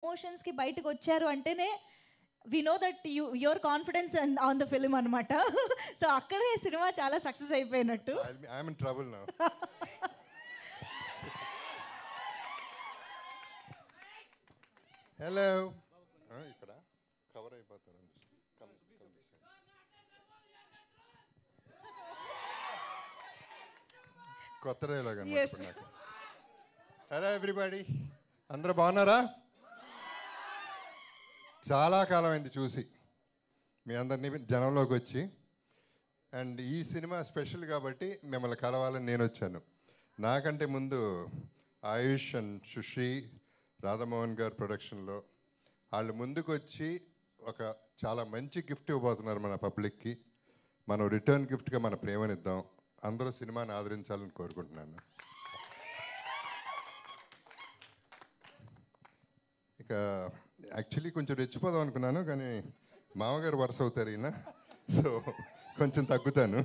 ఎమోషన్స్కి బయటకు వచ్చారు అంటేనే we know that you your confidence on the film అనమాట సో అక్కడే సినిమా చాలా సక్సెస్ అయిపోయినట్టు ఐఎమ్ ఇన్ ట్రబుల్ నా హలో ఇక్కడ కవర్ అయిపోతారు Come, come this side. కొత్త డైలాగ్ Yes. అనమాట హలో ఎవ్రీబడి అందరూ బాగున్నారా చాలా కాలం అయింది చూసి మీ అందరినీ జనంలోకి వచ్చి అండ్ ఈ సినిమా స్పెషల్ కాబట్టి మిమ్మల్ని కలవాలని నేను వచ్చాను నాకంటే ముందు ఆయుష్ అండ్ సుశ్రీ రాధామోహన్ గారి ప్రొడక్షన్లో వాళ్ళు ముందుకు వచ్చి ఒక చాలా మంచి గిఫ్ట్ ఇవ్వబోతున్నారు మన పబ్లిక్కి మనం రిటర్న్ గిఫ్ట్గా మన ప్రేమనిద్దాం అందరూ సినిమాని ఆదరించాలని కోరుకుంటున్నాను ఇక యాక్చువల్లీ కొంచెం రెచ్చిపోదాం అనుకున్నాను కానీ మామగారు వరుస అవుతారు ఈయన సో కొంచెం తగ్గుతాను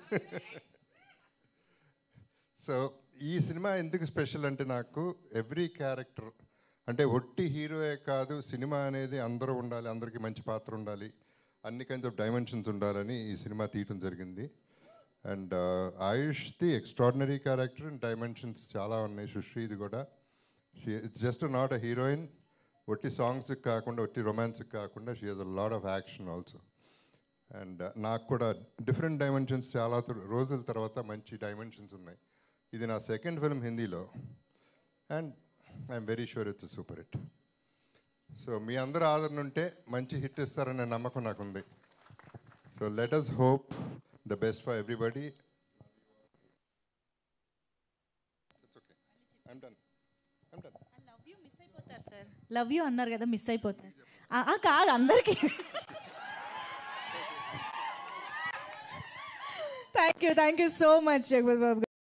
సో ఈ సినిమా ఎందుకు స్పెషల్ అంటే నాకు ఎవ్రీ క్యారెక్టర్ అంటే ఒట్టి హీరోయే కాదు సినిమా అనేది అందరూ ఉండాలి అందరికీ మంచి పాత్ర ఉండాలి అన్ని కైండ్స్ ఆఫ్ డైమెన్షన్స్ ఉండాలని ఈ సినిమా తీయటం జరిగింది అండ్ ఆయుష్ది ఎక్స్ట్రాడినరీ క్యారెక్టర్ అండ్ డైమెన్షన్స్ చాలా ఉన్నాయి సుశ్రీది కూడా it's just not a heroine ఒట్టి సాంగ్స్కి కాకుండా ఒట్టి రొమాన్స్కి కాకుండా she has a lot of action also and నాకు కూడా డిఫరెంట్ డైమెన్షన్స్ చాలా త- రోజుల తర్వాత మంచి డైమెన్షన్స్ ఉన్నాయి ఇది నా సెకండ్ ఫిల్మ్ హిందీలో and I'm very sure it's super hit so మీ అందరూ ఆదరణ ఉంటే మంచి హిట్ ఇస్తారనే నమ్మకం నాకుంది so let us hope the best for everybody love you miss అయిపోతారు సార్ లవ్ యూ అన్నారు కదా మిస్ అయిపోతారు ఆ, ఆ, కాదు అందరికీ thank you thank you so much Jagapathi Babu